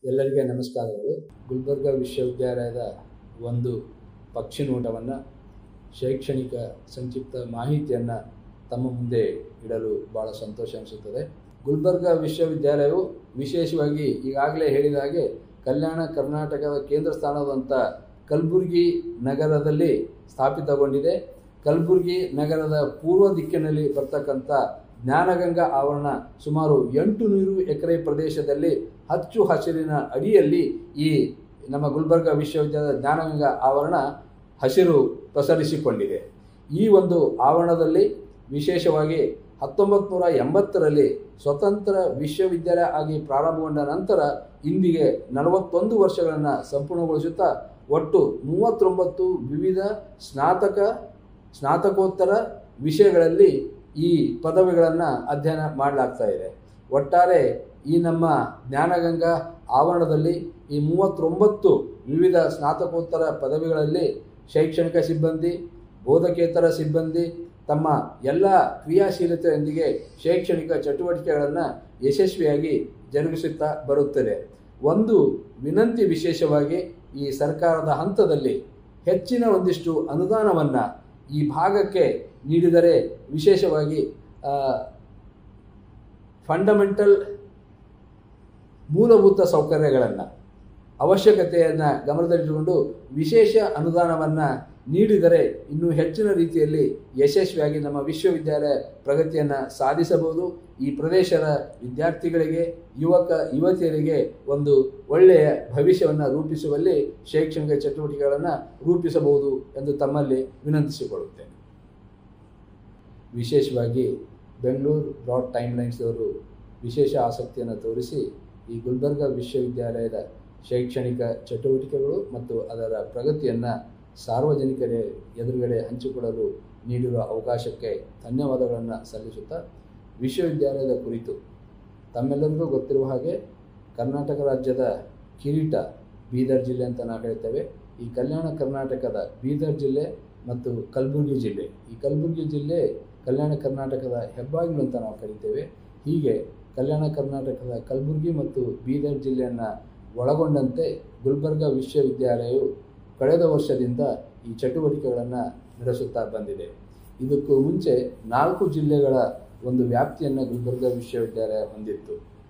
ಎಲ್ಲರಿಗೆ ನಮಸ್ಕಾರಗಳು ಗುಲ್ಬರ್ಗ ವಿಶ್ವವಿದ್ಯಾಲಯದ ಒಂದು ಪಕ್ಷಿ ನೋಟವನ್ನು ಶೈಕ್ಷಣಿಕ ಸಂಕ್ಷಿಪ್ತ ಮಾಹಿತಿಯನ್ನು ತಮ್ಮ ಮುಂದೆ ಇಡಲು ಭಾಳ ಸಂತೋಷ ಅನಿಸುತ್ತದೆ ಗುಲ್ಬರ್ಗ ವಿಶ್ವವಿದ್ಯಾಲಯವು ವಿಶೇಷವಾಗಿ ಈಗಾಗಲೇ ಹೇಳಿದ ಹಾಗೆ ಕಲ್ಯಾಣ ಕರ್ನಾಟಕದ ಕೇಂದ್ರ ಸ್ಥಾನದಂಥ ಕಲಬುರಗಿ ನಗರದಲ್ಲಿ ಸ್ಥಾಪಿತಗೊಂಡಿದೆ ಕಲಬುರಗಿ ನಗರದ ಪೂರ್ವ ದಿಕ್ಕಿನಲ್ಲಿ ಬರ್ತಕ್ಕಂಥ ಜ್ಞಾನಗಂಗಾ ಆವರಣ ಸುಮಾರು ಎಂಟು ನೂರು ಎಕರೆ ಪ್ರದೇಶದಲ್ಲಿ ಹಚ್ಚು ಹಸಿರಿನ ಅಡಿಯಲ್ಲಿ ಈ ನಮ್ಮ ಗುಲ್ಬರ್ಗ ವಿಶ್ವವಿದ್ಯಾಲಯದ ಜ್ಞಾನಗಂಗಾ ಆವರಣ ಹಸಿರು ಪಸರಿಸಿಕೊಂಡಿದೆ ಈ ಒಂದು ಆವರಣದಲ್ಲಿ ವಿಶೇಷವಾಗಿ ಹತ್ತೊಂಬತ್ತು ನೂರ ಎಂಬತ್ತರಲ್ಲಿ ಸ್ವತಂತ್ರ ವಿಶ್ವವಿದ್ಯಾಲಯ ಆಗಿ ಪ್ರಾರಂಭಗೊಂಡ ನಂತರ ಇಂದಿಗೆ ನಲವತ್ತೊಂದು ವರ್ಷಗಳನ್ನು ಸಂಪೂರ್ಣಗೊಳಿಸುತ್ತಾ ಒಟ್ಟು ಮೂವತ್ತೊಂಬತ್ತು ವಿವಿಧ ಸ್ನಾತಕ ಸ್ನಾತಕೋತ್ತರ ವಿಷಯಗಳಲ್ಲಿ ಈ ಪದವಿಗಳನ್ನು ಅಧ್ಯಯನ ಮಾಡಲಾಗ್ತಾ ಇದೆ ಒಟ್ಟಾರೆ ಈ ನಮ್ಮ ಜ್ಞಾನಗಂಗಾ ಆವರಣದಲ್ಲಿ ಈ ಮೂವತ್ತೊಂಬತ್ತು ವಿವಿಧ ಸ್ನಾತಕೋತ್ತರ ಪದವಿಗಳಲ್ಲಿ ಶೈಕ್ಷಣಿಕ ಸಿಬ್ಬಂದಿ ಬೋಧಕೇತರ ಸಿಬ್ಬಂದಿ ತಮ್ಮ ಎಲ್ಲ ಕ್ರಿಯಾಶೀಲತೆಯೊಂದಿಗೆ ಶೈಕ್ಷಣಿಕ ಚಟುವಟಿಕೆಗಳನ್ನು ಯಶಸ್ವಿಯಾಗಿ ಜರುಗಿಸುತ್ತಾ ಬರುತ್ತದೆ ಒಂದು ವಿನಂತಿ ವಿಶೇಷವಾಗಿ ಈ ಸರ್ಕಾರದ ಹಂತದಲ್ಲಿ ಹೆಚ್ಚಿನ ಒಂದಿಷ್ಟು ಅನುದಾನವನ್ನು ಈ ಭಾಗಕ್ಕೆ ನೀಡಿದರೆ ವಿಶೇಷವಾಗಿ ಫಂಡಮೆಂಟಲ್ ಮೂಲಭೂತ ಸೌಕರ್ಯಗಳನ್ನು ಅವಶ್ಯಕತೆಯನ್ನು ಗಮನದಲ್ಲಿಟ್ಟುಕೊಂಡು ವಿಶೇಷ ಅನುದಾನವನ್ನು ನೀಡಿದರೆ ಇನ್ನೂ ಹೆಚ್ಚಿನ ರೀತಿಯಲ್ಲಿ ಯಶಸ್ವಿಯಾಗಿ ನಮ್ಮ ವಿಶ್ವವಿದ್ಯಾಲಯ ಪ್ರಗತಿಯನ್ನು ಸಾಧಿಸಬಹುದು ಈ ಪ್ರದೇಶದ ವಿದ್ಯಾರ್ಥಿಗಳಿಗೆ ಯುವಕ ಯುವತಿಯರಿಗೆ ಒಂದು ಒಳ್ಳೆಯ ಭವಿಷ್ಯವನ್ನು ರೂಪಿಸುವಲ್ಲಿ ಶೈಕ್ಷಣಿಕ ಚಟುವಟಿಕೆಗಳನ್ನು ರೂಪಿಸಬಹುದು ಎಂದು ತಮ್ಮಲ್ಲಿ ವಿನಂತಿಸಿಕೊಳ್ಳುತ್ತೇನೆ ವಿಶೇಷವಾಗಿ ಬೆಂಗಳೂರು ಬ್ರಾಡ್ ಟೈಮ್ ಲೈನ್ಸ್ದವರು ವಿಶೇಷ ಆಸಕ್ತಿಯನ್ನು ತೋರಿಸಿ ಈ ಗುಲ್ಬರ್ಗ ವಿಶ್ವವಿದ್ಯಾಲಯದ ಶೈಕ್ಷಣಿಕ ಚಟುವಟಿಕೆಗಳು ಮತ್ತು ಅದರ ಪ್ರಗತಿಯನ್ನು ಸಾರ್ವಜನಿಕರ ಎದುರುಗಡೆ ಹಂಚಿಕೊಳ್ಳಲು ನೀಡಿರುವ ಅವಕಾಶಕ್ಕೆ ಧನ್ಯವಾದಗಳನ್ನು ಸಲ್ಲಿಸುತ್ತಾ ವಿಶ್ವವಿದ್ಯಾಲಯದ ಕುರಿತು ತಮ್ಮೆಲ್ಲರಿಗೂ ಗೊತ್ತಿರುವ ಹಾಗೆ ಕರ್ನಾಟಕ ರಾಜ್ಯದ ಕಿರೀಟ ಬೀದರ್ ಜಿಲ್ಲೆ ಅಂತ ನಾವು ಹೇಳ್ತೇವೆ ಈ ಕಲ್ಯಾಣ ಕರ್ನಾಟಕದ ಬೀದರ್ ಜಿಲ್ಲೆ ಮತ್ತು ಕಲಬುರಗಿ ಜಿಲ್ಲೆ ಈ ಕಲಬುರಗಿ ಜಿಲ್ಲೆ ಕಲ್ಯಾಣ ಕರ್ನಾಟಕದ ಹೆಬ್ಬಾಗಿಲು ಅಂತ ನಾವು ಕರಿತೇವೆ ಹೀಗೆ ಕಲ್ಯಾಣ ಕರ್ನಾಟಕದ ಕಲಬುರಗಿ ಮತ್ತು ಬೀದರ್ ಜಿಲ್ಲೆಯನ್ನು ಒಳಗೊಂಡಂತೆ ಗುಲ್ಬರ್ಗ ವಿಶ್ವವಿದ್ಯಾಲಯವು ಕಳೆದ ವರ್ಷದಿಂದ ಈ ಚಟುವಟಿಕೆಗಳನ್ನು ನಡೆಸುತ್ತಾ ಬಂದಿದೆ ಇದಕ್ಕೂ ಮುಂಚೆ ನಾಲ್ಕು ಜಿಲ್ಲೆಗಳ ಒಂದು ವ್ಯಾಪ್ತಿಯನ್ನು ಗುಲ್ಬರ್ಗ ವಿಶ್ವವಿದ್ಯಾಲಯ ಹೊಂದಿತ್ತು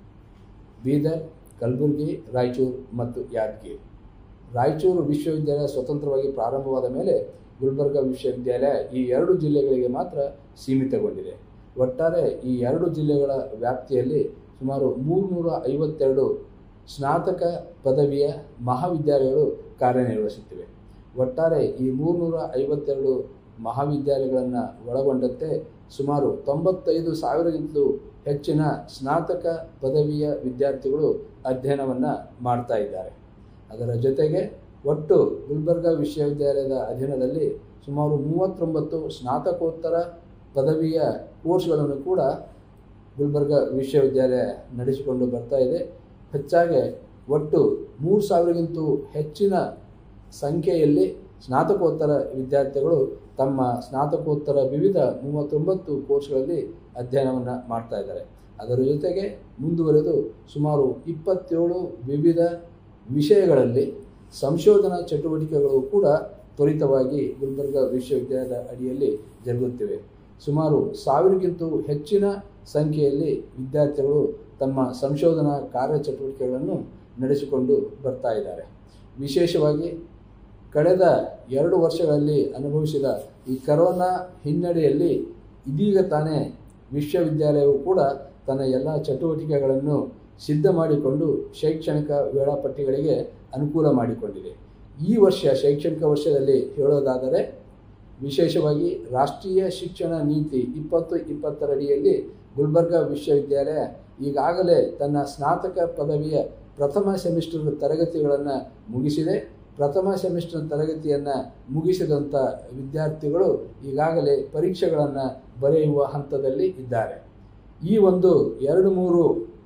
ಬೀದರ್ ಕಲಬುರಗಿ ರಾಯಚೂರು ಮತ್ತು ಯಾದಗಿರಿ ರಾಯಚೂರು ವಿಶ್ವವಿದ್ಯಾಲಯ ಸ್ವತಂತ್ರವಾಗಿ ಪ್ರಾರಂಭವಾದ ಮೇಲೆ ಗುಲ್ಬರ್ಗ ವಿಶ್ವವಿದ್ಯಾಲಯ ಈ ಎರಡು ಜಿಲ್ಲೆಗಳಿಗೆ ಮಾತ್ರ ಸೀಮಿತಗೊಂಡಿದೆ ಒಟ್ಟಾರೆ ಈ ಎರಡು ಜಿಲ್ಲೆಗಳ ವ್ಯಾಪ್ತಿಯಲ್ಲಿ ಸುಮಾರು ಮೂರುನೂರ ಐವತ್ತೆರಡು ಸ್ನಾತಕ ಪದವಿಯ ಮಹಾವಿದ್ಯಾಲಯಗಳು ಕಾರ್ಯನಿರ್ವಹಿಸುತ್ತಿವೆ ಒಟ್ಟಾರೆ ಈ ಮೂರುನೂರ ಐವತ್ತೆರಡು ಮಹಾವಿದ್ಯಾಲಯಗಳನ್ನು ಒಳಗೊಂಡಂತೆ ಸುಮಾರು ತೊಂಬತ್ತೈದು ಸಾವಿರಕ್ಕಿಂತಲೂ ಹೆಚ್ಚಿನ ಸ್ನಾತಕ ಪದವಿಯ ವಿದ್ಯಾರ್ಥಿಗಳು ಅಧ್ಯಯನವನ್ನು ಮಾಡ್ತಾ ಇದ್ದಾರೆ ಅದರ ಜೊತೆಗೆ ಒಟ್ಟು ಗುಲ್ಬರ್ಗ ವಿಶ್ವವಿದ್ಯಾಲಯದ ಅಧೀನದಲ್ಲಿ ಸುಮಾರು ಮೂವತ್ತೊಂಬತ್ತು ಸ್ನಾತಕೋತ್ತರ ಪದವಿಯ ಕೋರ್ಸ್ಗಳನ್ನು ಕೂಡ ಗುಲ್ಬರ್ಗ ವಿಶ್ವವಿದ್ಯಾಲಯ ನಡೆಸಿಕೊಂಡು ಬರ್ತಾ ಇದೆ ಹೆಚ್ಚಾಗಿ ಒಟ್ಟು ಮೂರು ಸಾವಿರಕ್ಕಿಂತೂ ಹೆಚ್ಚಿನ ಸಂಖ್ಯೆಯಲ್ಲಿ ಸ್ನಾತಕೋತ್ತರ ವಿದ್ಯಾರ್ಥಿಗಳು ತಮ್ಮ ಸ್ನಾತಕೋತ್ತರ ವಿವಿಧ ಮೂವತ್ತೊಂಬತ್ತು ಕೋರ್ಸ್ಗಳಲ್ಲಿ ಅಧ್ಯಯನವನ್ನು ಮಾಡ್ತಾ ಇದ್ದಾರೆ ಅದರ ಜೊತೆಗೆ ಮುಂದುವರೆದು ಸುಮಾರು ಇಪ್ಪತ್ತೇಳು ವಿವಿಧ ವಿಷಯಗಳಲ್ಲಿ ಸಂಶೋಧನಾ ಚಟುವಟಿಕೆಗಳು ಕೂಡ ತ್ವರಿತವಾಗಿ ಗುಲ್ಬರ್ಗ ವಿಶ್ವವಿದ್ಯಾಲಯದ ಅಡಿಯಲ್ಲಿ ಜರುಗುತ್ತಿವೆ ಸುಮಾರು ಸಾವಿರಕ್ಕಿಂತೂ ಹೆಚ್ಚಿನ ಸಂಖ್ಯೆಯಲ್ಲಿ ವಿದ್ಯಾರ್ಥಿಗಳು ತಮ್ಮ ಸಂಶೋಧನಾ ಕಾರ್ಯಚಟುವಟಿಕೆಗಳನ್ನು ನಡೆಸಿಕೊಂಡು ಬರ್ತಾ ಇದ್ದಾರೆ ವಿಶೇಷವಾಗಿ ಕಳೆದ ಎರಡು ವರ್ಷಗಳಲ್ಲಿ ಅನುಭವಿಸಿದ ಈ ಕರೋನಾ ಹಿನ್ನಡೆಯಲ್ಲಿ ಇದೀಗ ತಾನೇ ವಿಶ್ವವಿದ್ಯಾಲಯವು ಕೂಡ ತನ್ನ ಎಲ್ಲ ಚಟುವಟಿಕೆಗಳನ್ನು ಸಿದ್ಧ ಮಾಡಿಕೊಂಡು ಶೈಕ್ಷಣಿಕ ವೇಳಾಪಟ್ಟಿಗಳಿಗೆ ಅನುಕೂಲ ಮಾಡಿಕೊಂಡಿದೆ ಈ ವರ್ಷ ಶೈಕ್ಷಣಿಕ ವರ್ಷದಲ್ಲಿ ಹೇಳೋದಾದರೆ ವಿಶೇಷವಾಗಿ ರಾಷ್ಟ್ರೀಯ ಶಿಕ್ಷಣ ನೀತಿ ಇಪ್ಪತ್ತು ಇಪ್ಪತ್ತರಡಿಯಲ್ಲಿ ಗುಲ್ಬರ್ಗ ವಿಶ್ವವಿದ್ಯಾಲಯ ಈಗಾಗಲೇ ತನ್ನ ಸ್ನಾತಕ ಪದವಿಯ ಪ್ರಥಮ ಸೆಮಿಸ್ಟರ್ ತರಗತಿಗಳನ್ನು ಮುಗಿಸಿದೆ ಪ್ರಥಮ ಸೆಮಿಸ್ಟರ್ ತರಗತಿಯನ್ನು ಮುಗಿಸಿದಂಥ ವಿದ್ಯಾರ್ಥಿಗಳು ಈಗಾಗಲೇ ಪರೀಕ್ಷೆಗಳನ್ನು ಬರೆಯುವ ಹಂತದಲ್ಲಿ ಇದ್ದಾರೆ ಈ ಒಂದು ಎರಡು ಮೂರು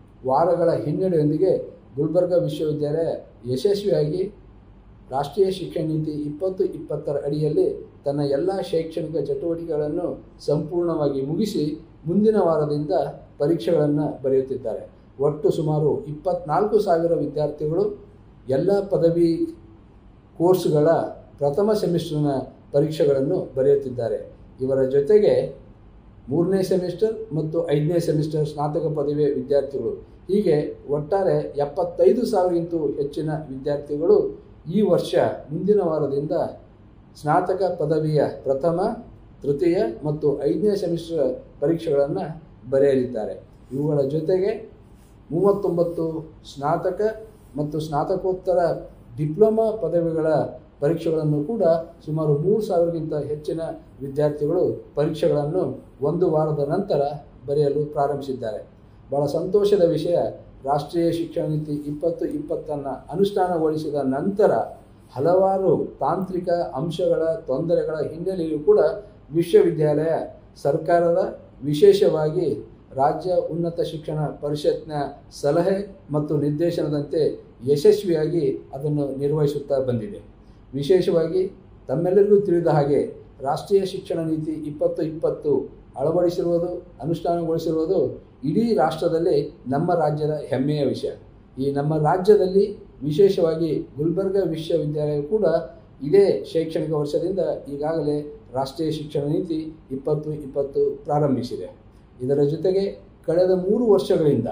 ವಾರಗಳ ಹಿನ್ನಡೆಯೊಂದಿಗೆ ಗುಲ್ಬರ್ಗ ವಿಶ್ವವಿದ್ಯಾಲಯ ಯಶಸ್ವಿಯಾಗಿ ರಾಷ್ಟ್ರೀಯ ಶಿಕ್ಷಣ ನೀತಿ ಇಪ್ಪತ್ತು ಇಪ್ಪತ್ತರ ಅಡಿಯಲ್ಲಿ ತನ್ನ ಎಲ್ಲ ಶೈಕ್ಷಣಿಕ ಚಟುವಟಿಕೆಗಳನ್ನು ಸಂಪೂರ್ಣವಾಗಿ ಮುಗಿಸಿ ಮುಂದಿನ ವಾರದಿಂದ ಪರೀಕ್ಷೆಗಳನ್ನು ಬರೆಯುತ್ತಿದ್ದಾರೆ ಒಟ್ಟು ಸುಮಾರು ಇಪ್ಪತ್ನಾಲ್ಕು ಸಾವಿರ ವಿದ್ಯಾರ್ಥಿಗಳು ಎಲ್ಲ ಪದವಿ ಕೋರ್ಸ್ಗಳ ಪ್ರಥಮ ಸೆಮಿಸ್ಟರ್ನ ಪರೀಕ್ಷೆಗಳನ್ನು ಬರೆಯುತ್ತಿದ್ದಾರೆ ಇವರ ಜೊತೆಗೆ ಮೂರನೇ ಸೆಮಿಸ್ಟರ್ ಮತ್ತು ಐದನೇ ಸೆಮಿಸ್ಟರ್ ಸ್ನಾತಕ ಪದವಿ ವಿದ್ಯಾರ್ಥಿಗಳು ಹೀಗೆ ಒಟ್ಟಾರೆ ಎಪ್ಪತ್ತೈದು ಸಾವಿರಕ್ಕಿಂತ ಹೆಚ್ಚಿನ ವಿದ್ಯಾರ್ಥಿಗಳು ಈ ವರ್ಷ ಮುಂದಿನ ವಾರದಿಂದ ಸ್ನಾತಕ ಪದವಿಯ ಪ್ರಥಮ ತೃತೀಯ ಮತ್ತು ಐದನೇ ಸೆಮಿಸ್ಟರ್ ಪರೀಕ್ಷೆಗಳನ್ನು ಬರೆಯಲಿದ್ದಾರೆ ಇವುಗಳ ಜೊತೆಗೆ ಮೂವತ್ತೊಂಬತ್ತು ಸ್ನಾತಕ ಮತ್ತು ಸ್ನಾತಕೋತ್ತರ ಡಿಪ್ಲೊಮಾ ಪದವಿಗಳ ಪರೀಕ್ಷೆಗಳನ್ನು ಕೂಡ ಸುಮಾರು ಮೂರು ಸಾವಿರಕ್ಕಿಂತ ಹೆಚ್ಚಿನ ವಿದ್ಯಾರ್ಥಿಗಳು ಪರೀಕ್ಷೆಗಳನ್ನು ಒಂದು ವಾರದ ನಂತರ ಬರೆಯಲು ಪ್ರಾರಂಭಿಸಿದ್ದಾರೆ ಬಹಳ ಸಂತೋಷದ ವಿಷಯ ರಾಷ್ಟ್ರೀಯ ಶಿಕ್ಷಣ ನೀತಿ ಇಪ್ಪತ್ತು ಇಪ್ಪತ್ತನ್ನು ಅನುಷ್ಠಾನಗೊಳಿಸಿದ ನಂತರ ಹಲವಾರು ತಾಂತ್ರಿಕ ಅಂಶಗಳ ತೊಂದರೆಗಳ ಹಿನ್ನೆಲೆಯೂ ಕೂಡ ವಿಶ್ವವಿದ್ಯಾಲಯ ಸರ್ಕಾರದ ವಿಶೇಷವಾಗಿ ರಾಜ್ಯ ಉನ್ನತ ಶಿಕ್ಷಣ ಪರಿಷತ್ನ ಸಲಹೆ ಮತ್ತು ನಿರ್ದೇಶನದಂತೆ ಯಶಸ್ವಿಯಾಗಿ ಅದನ್ನು ನಿರ್ವಹಿಸುತ್ತಾ ಬಂದಿದೆ ವಿಶೇಷವಾಗಿ ತಮ್ಮೆಲ್ಲರಿಗೂ ತಿಳಿದ ಹಾಗೆ ರಾಷ್ಟ್ರೀಯ ಶಿಕ್ಷಣ ನೀತಿ ಇಪ್ಪತ್ತು ಇಪ್ಪತ್ತು ಅಳವಡಿಸಿರುವುದು ಅನುಷ್ಠಾನಗೊಳಿಸಿರುವುದು ಇಡೀ ರಾಷ್ಟ್ರದಲ್ಲಿ ನಮ್ಮ ರಾಜ್ಯದ ಹೆಮ್ಮೆಯ ವಿಷಯ ಈ ನಮ್ಮ ರಾಜ್ಯದಲ್ಲಿ ವಿಶೇಷವಾಗಿ ಗುಲ್ಬರ್ಗ ವಿಶ್ವವಿದ್ಯಾಲಯ ಕೂಡ ಇದೇ ಶೈಕ್ಷಣಿಕ ವರ್ಷದಿಂದ ಈಗಾಗಲೇ ರಾಷ್ಟ್ರೀಯ ಶಿಕ್ಷಣ ನೀತಿ ಇಪ್ಪತ್ತು ಇಪ್ಪತ್ತು ಪ್ರಾರಂಭಿಸಿದೆ ಇದರ ಜೊತೆಗೆ ಕಳೆದ ಮೂರು ವರ್ಷಗಳಿಂದ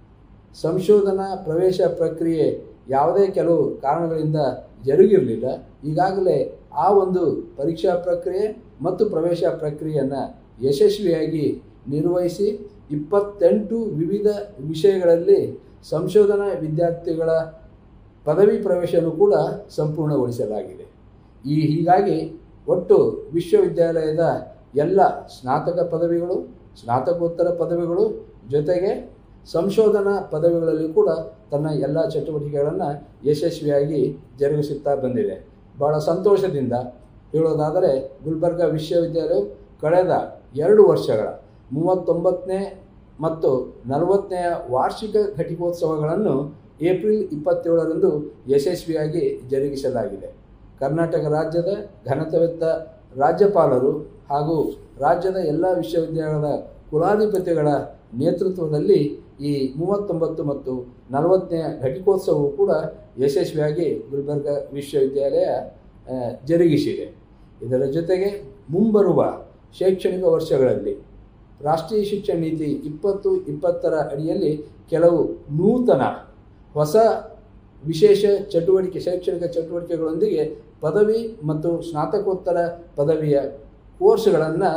ಸಂಶೋಧನಾ ಪ್ರವೇಶ ಪ್ರಕ್ರಿಯೆ ಯಾವುದೇ ಕೆಲವು ಕಾರಣಗಳಿಂದ ಜರುಗಿರಲಿಲ್ಲ ಈಗಾಗಲೇ ಆ ಒಂದು ಪರೀಕ್ಷಾ ಪ್ರಕ್ರಿಯೆ ಮತ್ತು ಪ್ರವೇಶ ಪ್ರಕ್ರಿಯೆಯನ್ನು ಯಶಸ್ವಿಯಾಗಿ ನಿರ್ವಹಿಸಿ ಇಪ್ಪತ್ತೆಂಟು ವಿವಿಧ ವಿಷಯಗಳಲ್ಲಿ ಸಂಶೋಧನಾ ವಿದ್ಯಾರ್ಥಿಗಳ ಪದವಿ ಪ್ರವೇಶವನ್ನು ಕೂಡ ಸಂಪೂರ್ಣಗೊಳಿಸಲಾಗಿದೆ ಈ ಹೀಗಾಗಿ ಒಟ್ಟು ವಿಶ್ವವಿದ್ಯಾಲಯದ ಎಲ್ಲ ಸ್ನಾತಕ ಪದವಿಗಳು ಸ್ನಾತಕೋತ್ತರ ಪದವಿಗಳು ಜೊತೆಗೆ ಸಂಶೋಧನಾ ಪದವಿಗಳಲ್ಲಿ ಕೂಡ ತನ್ನ ಎಲ್ಲ ಚಟುವಟಿಕೆಗಳನ್ನು ಯಶಸ್ವಿಯಾಗಿ ಜರುಗಿಸುತ್ತಾ ಬಂದಿದೆ ಬಹಳ ಸಂತೋಷದಿಂದ ಹೇಳೋದಾದರೆ ಗುಲ್ಬರ್ಗ ವಿಶ್ವವಿದ್ಯಾಲಯವು ಕಳೆದ ಎರಡು ವರ್ಷಗಳ ಮೂವತ್ತೊಂಬತ್ತನೇ ಮತ್ತು ನಲವತ್ತನೆಯ ವಾರ್ಷಿಕ ಘಟಿಕೋತ್ಸವಗಳನ್ನು ಏಪ್ರಿಲ್ ಇಪ್ಪತ್ತೇಳರಂದು ಯಶಸ್ವಿಯಾಗಿ ಜರುಗಿಸಲಾಗಿದೆ ಕರ್ನಾಟಕ ರಾಜ್ಯದ ಘನತೆವೆತ್ತ ರಾಜ್ಯಪಾಲರು ಹಾಗೂ ರಾಜ್ಯದ ಎಲ್ಲ ವಿಶ್ವವಿದ್ಯಾಲಯದ ಕುಲಾಧಿಪತಿಗಳ ನೇತೃತ್ವದಲ್ಲಿ ಈ ಮೂವತ್ತೊಂಬತ್ತು ಮತ್ತು ನಲವತ್ತನೆಯ ಘಟಿಕೋತ್ಸವವು ಕೂಡ ಯಶಸ್ವಿಯಾಗಿ ಗುಲ್ಬರ್ಗ ವಿಶ್ವವಿದ್ಯಾಲಯ ಆ, ಜರುಗಿಸಿದೆ ಇದರ ಜೊತೆಗೆ ಮುಂಬರುವ ಶೈಕ್ಷಣಿಕ ವರ್ಷಗಳಲ್ಲಿ ರಾಷ್ಟ್ರೀಯ ಶಿಕ್ಷಣ ನೀತಿ ಇಪ್ಪತ್ತು ಇಪ್ಪತ್ತರ ಅಡಿಯಲ್ಲಿ ಕೆಲವು ನೂತನ ಹೊಸ ವಿಶೇಷ ಚಟುವಟಿಕೆ ಶೈಕ್ಷಣಿಕ ಚಟುವಟಿಕೆಗಳೊಂದಿಗೆ ಪದವಿ ಮತ್ತು ಸ್ನಾತಕೋತ್ತರ ಪದವಿಯ ಕೋರ್ಸ್ಗಳನ್ನು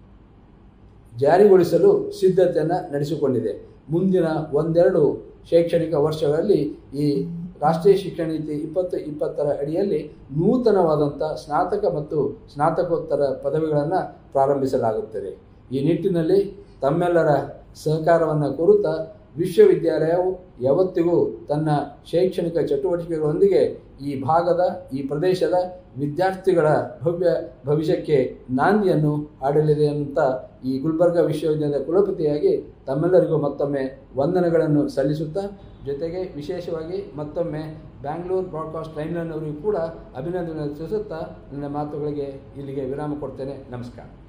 ಜಾರಿಗೊಳಿಸಲು ಸಿದ್ಧತೆಯನ್ನು ನಡೆಸಿಕೊಂಡಿದೆ ಮುಂದಿನ ಒಂದೆರಡು ಶೈಕ್ಷಣಿಕ ವರ್ಷಗಳಲ್ಲಿ ಈ ರಾಷ್ಟ್ರೀಯ ಶಿಕ್ಷಣ ನೀತಿ ಇಪ್ಪತ್ತು ಇಪ್ಪತ್ತರ ಅಡಿಯಲ್ಲಿ ನೂತನವಾದಂಥ ಸ್ನಾತಕ ಮತ್ತು ಸ್ನಾತಕೋತ್ತರ ಪದವಿಗಳನ್ನು ಪ್ರಾರಂಭಿಸಲಾಗುತ್ತದೆ ಈ ನಿಟ್ಟಿನಲ್ಲಿ ತಮ್ಮೆಲ್ಲರ ಸಹಕಾರವನ್ನು ಕೋರುತ್ತಾ ವಿಶ್ವವಿದ್ಯಾಲಯವು ಯಾವತ್ತಿಗೂ ತನ್ನ ಶೈಕ್ಷಣಿಕ ಚಟುವಟಿಕೆಗಳೊಂದಿಗೆ ಈ ಭಾಗದ ಈ ಪ್ರದೇಶದ ವಿದ್ಯಾರ್ಥಿಗಳ ಭವ್ಯ ಭವಿಷ್ಯಕ್ಕೆ ನಾಂದಿಯನ್ನು ಹಾಡಲಿದೆ ಅಂತ ಈ ಗುಲ್ಬರ್ಗ ವಿಶ್ವವಿದ್ಯಾಲಯದ ಕುಲಪತಿಯಾಗಿ ತಮ್ಮೆಲ್ಲರಿಗೂ ಮತ್ತೊಮ್ಮೆ ವಂದನೆಗಳನ್ನು ಸಲ್ಲಿಸುತ್ತಾ ಜೊತೆಗೆ ವಿಶೇಷವಾಗಿ ಮತ್ತೊಮ್ಮೆ ಬ್ಯಾಂಗ್ಳೂರ್ ಬ್ರಾಡ್ಕಾಸ್ಟ್ ಲೈನ್ಲೈನ್ ಅವರಿಗೂ ಕೂಡ ಅಭಿನಂದನೆ ತಿಳಿಸುತ್ತಾ ನನ್ನ ಮಾತುಗಳಿಗೆ ಇಲ್ಲಿಗೆ ವಿರಾಮ ಕೊಡ್ತೇನೆ ನಮಸ್ಕಾರ